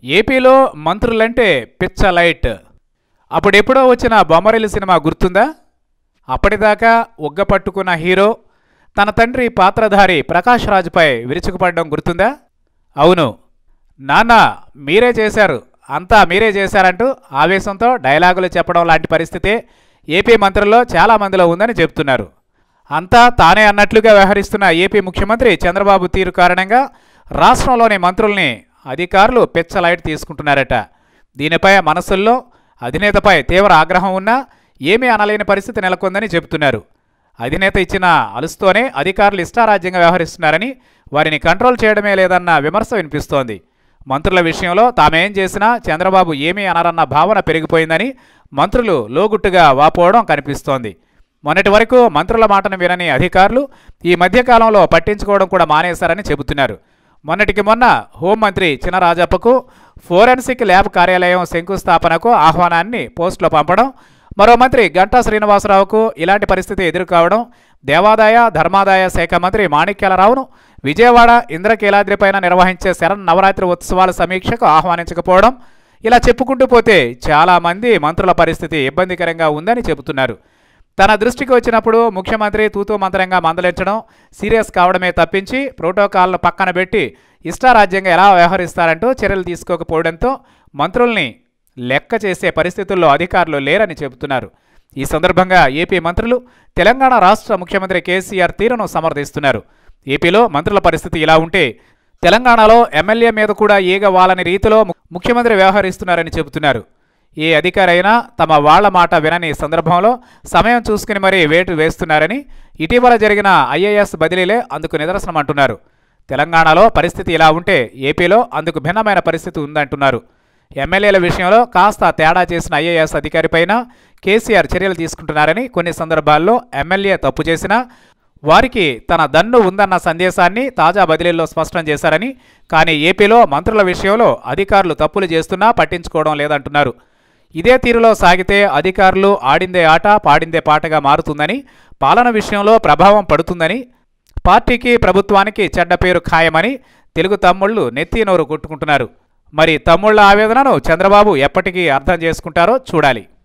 ఏపీలో మంత్రులంటే పిచ్చ లైట్ అప్పుడెప్పుడో వచ్చిన బొమ్మరిల్లు సినిమా గుర్తుందా అప్పటిదాకా ఉగ్గ పట్టుకున్న హీరో తన తండ్రి పాత్రధారి ప్రకాష్ రాజ్పై విరుచుకుపడడం గుర్తుందా అవును నాన్న మీరే చేశారు అంతా మీరే చేశారంటూ ఆవేశంతో డైలాగులు చెప్పడం లాంటి పరిస్థితే ఏపీ మంత్రుల్లో చాలామందిలో ఉందని చెబుతున్నారు అంతా తానే అన్నట్లుగా వ్యవహరిస్తున్న ఏపీ ముఖ్యమంత్రి చంద్రబాబు తీరు కారణంగా రాష్ట్రంలోని మంత్రుల్ని అధికారులు పెచ్చలైట్ తీసుకుంటున్నారట దీనిపై మనసుల్లో అధినేతపై తీవ్ర ఆగ్రహం ఉన్నా ఏమీ అనలేని పరిస్థితి నెలకొందని చెబుతున్నారు అధినేత ఇచ్చిన అలుస్తోనే అధికారులు ఇష్టారాజ్యంగా వ్యవహరిస్తున్నారని వారిని కంట్రోల్ చేయడమే లేదన్న విమర్శ వినిపిస్తోంది మంత్రుల విషయంలో తామేం చేసినా చంద్రబాబు ఏమీ అనరన్న భావన పెరిగిపోయిందని మంత్రులు లోగుట్టుగా వాపోవడం కనిపిస్తోంది మొన్నటి వరకు మంత్రుల మాటను వినని అధికారులు ఈ మధ్యకాలంలో పట్టించుకోవడం కూడా మానేశారని చెబుతున్నారు మొన్నటికి మొన్న హోంమంత్రి చినరాజప్పకు ఫోరెన్సిక్ ల్యాబ్ కార్యాలయం శంకుస్థాపనకు ఆహ్వానాన్ని పోస్టులో పంపడం మరో మంత్రి గంటా శ్రీనివాసరావుకు ఇలాంటి పరిస్థితి ఎదుర్కోవడం దేవాదాయ ధర్మాదాయ శాఖ మంత్రి మాణిక్యాలరావును విజయవాడ ఇంద్రకీలాద్రిపైన నిర్వహించే శరణ్ నవరాత్రి ఉత్సవాల సమీక్షకు ఆహ్వానించకపోవడం ఇలా చెప్పుకుంటూ పోతే చాలామంది మంత్రుల పరిస్థితి ఇబ్బందికరంగా ఉందని చెబుతున్నారు తన దృష్టికి వచ్చినప్పుడు ముఖ్యమంత్రి తూతూ మంత్రంగా మందలించడం సీరియస్ కావడమే తప్పించి ప్రోటోకాల్ను పక్కన పెట్టి ఇష్టారాజ్యంగా ఎలా వ్యవహరిస్తారంటూ చర్యలు తీసుకోకపోవడంతో మంత్రుల్ని లెక్క చేసే పరిస్థితుల్లో అధికారులు లేరని చెబుతున్నారు ఈ సందర్భంగా ఏపీ మంత్రులు తెలంగాణ రాష్ట్ర ముఖ్యమంత్రి కేసీఆర్ తీరును సమర్థిస్తున్నారు ఏపీలో మంత్రుల పరిస్థితి ఇలా ఉంటే తెలంగాణలో ఎమ్మెల్యే మీద కూడా ఈగ వాలని రీతిలో ము- ముఖ్యమంత్రి వ్యవహరిస్తున్నారని చెబుతున్నారు ఏ అధికారైనా తమ వాళ్ల మాట వినని సందర్భంలో సమయం చూసుకుని మరీ వేటు వేస్తున్నారని ఇటీవల జరిగిన ఐఏఎస్ బదిలీలే అందుకు నిదర్శనం అంటున్నారు తెలంగాణలో పరిస్థితి ఇలా ఉంటే ఏపీలో అందుకు భిన్నమైన పరిస్థితి ఉందంటున్నారు ఎమ్మెల్యేల విషయంలో కాస్త తేడా చేసిన ఐఏఎస్ అధికారిపైన కేసీఆర్ చర్యలు తీసుకుంటున్నారని కొన్ని సందర్భాల్లో ఎమ్మెల్యే తప్పు చేసినా వారికి తన దన్ను ఉందన్న సందేశాన్ని తాజా బదిలీల్లో స్పష్టం చేశారని కానీ ఏపీలో మంత్రుల విషయంలో అధికారులు తప్పులు చేస్తున్నా పట్టించుకోవడం లేదంటున్నారు ఇదే తీరులో సాగితే అధికారులు ఆడిందే ఆట పాడిందే పాటగా మారుతుందని పాలన విషయంలో ప్రభావం పడుతుందని పార్టీకి ప్రభుత్వానికి చెడ్డ పేరు ఖాయమని తెలుగు తమ్ముళ్ళు నెత్తి నోరు కొట్టుకుంటున్నారు మరి తమ్ముళ్ల ఆవేదనను చంద్రబాబు ఎప్పటికీ అర్థం చేసుకుంటారో చూడాలి